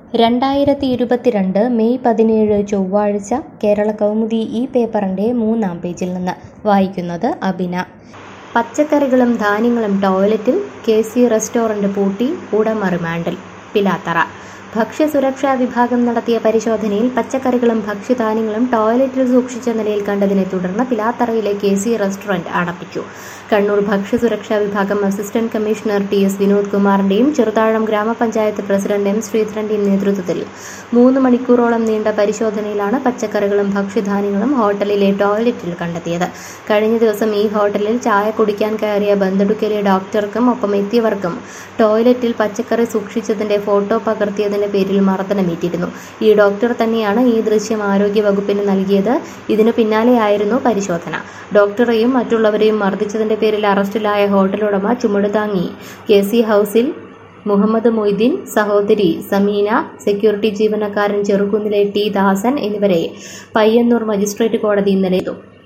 രണ്ടായിരത്തി ഇരുപത്തിരണ്ട് മെയ് പതിനേഴ് ചൊവ്വാഴ്ച കേരള കൗമുദി ഈ പേപ്പറിൻ്റെ മൂന്നാം പേജിൽ നിന്ന് വായിക്കുന്നത് അബിന പച്ചക്കറികളും ധാന്യങ്ങളും ടോയ്ലറ്റിൽ കെ സി റെസ്റ്റോറൻറ്റ് പൂട്ടി ഉടമ റിമാൻഡിൽ പിലാത്തറ ഭക്ഷ്യസുരക്ഷാ വിഭാഗം നടത്തിയ പരിശോധനയിൽ പച്ചക്കറികളും ഭക്ഷ്യധാന്യങ്ങളും ടോയ്ലറ്റിൽ സൂക്ഷിച്ച നിലയിൽ കണ്ടതിനെ തുടർന്ന് പിലാത്തറയിലെ കെ സി റെസ്റ്റോറൻറ്റ് അടപ്പിച്ചു കണ്ണൂർ ഭക്ഷ്യസുരക്ഷാ വിഭാഗം assistant commissioner T S Vinod കുമാറിന്റെയും ചെറുതാഴം ഗ്രാമപഞ്ചായത്ത് പ്രസിഡന്റ് എം ശ്രീധരന്റെയും നേതൃത്വത്തിൽ മൂന്ന് മണിക്കൂറോളം നീണ്ട പരിശോധനയിലാണ് പച്ചക്കറികളും ഭക്ഷ്യധാന്യങ്ങളും ഹോട്ടലിലെ ടോയ്ലറ്റിൽ കണ്ടെത്തിയത് കഴിഞ്ഞ ദിവസം ഈ ഹോട്ടലിൽ ചായ കുടിക്കാൻ കയറിയ ബന്തെടുക്കലെ ഡോക്ടർക്കും ഒപ്പം എത്തിയവർക്കും ടോയ്ലറ്റിൽ പച്ചക്കറി സൂക്ഷിച്ചതിന്റെ ഫോട്ടോ പകർത്തിയതിന്റെ പേരിൽ മർദ്ദനമേറ്റിരുന്നു ഈ ഡോക്ടർ തന്നെയാണ് ഈ ദൃശ്യം ആരോഗ്യ വകുപ്പിന് നൽകിയത് ഇതിനു പിന്നാലെയായിരുന്നു പരിശോധന ഡോക്ടറെയും മറ്റുള്ളവരെയും മർദ്ദിച്ചതിന്റെ പേരിൽ അറസ്റ്റിലായ ഹോട്ടൽ ഉടമ ചുമടുതാങ്ങി കെ സി ഹൗസിൽ മുഹമ്മദ് മൊയ്തീൻ സഹോദരി സമീന സെക്യൂരിറ്റി ജീവനക്കാരൻ ചെറുകുന്നിലെ ടി ദാസൻ എന്നിവരെ പയ്യന്നൂർ മജിസ്ട്രേറ്റ് കോടതി ഇന്നലെ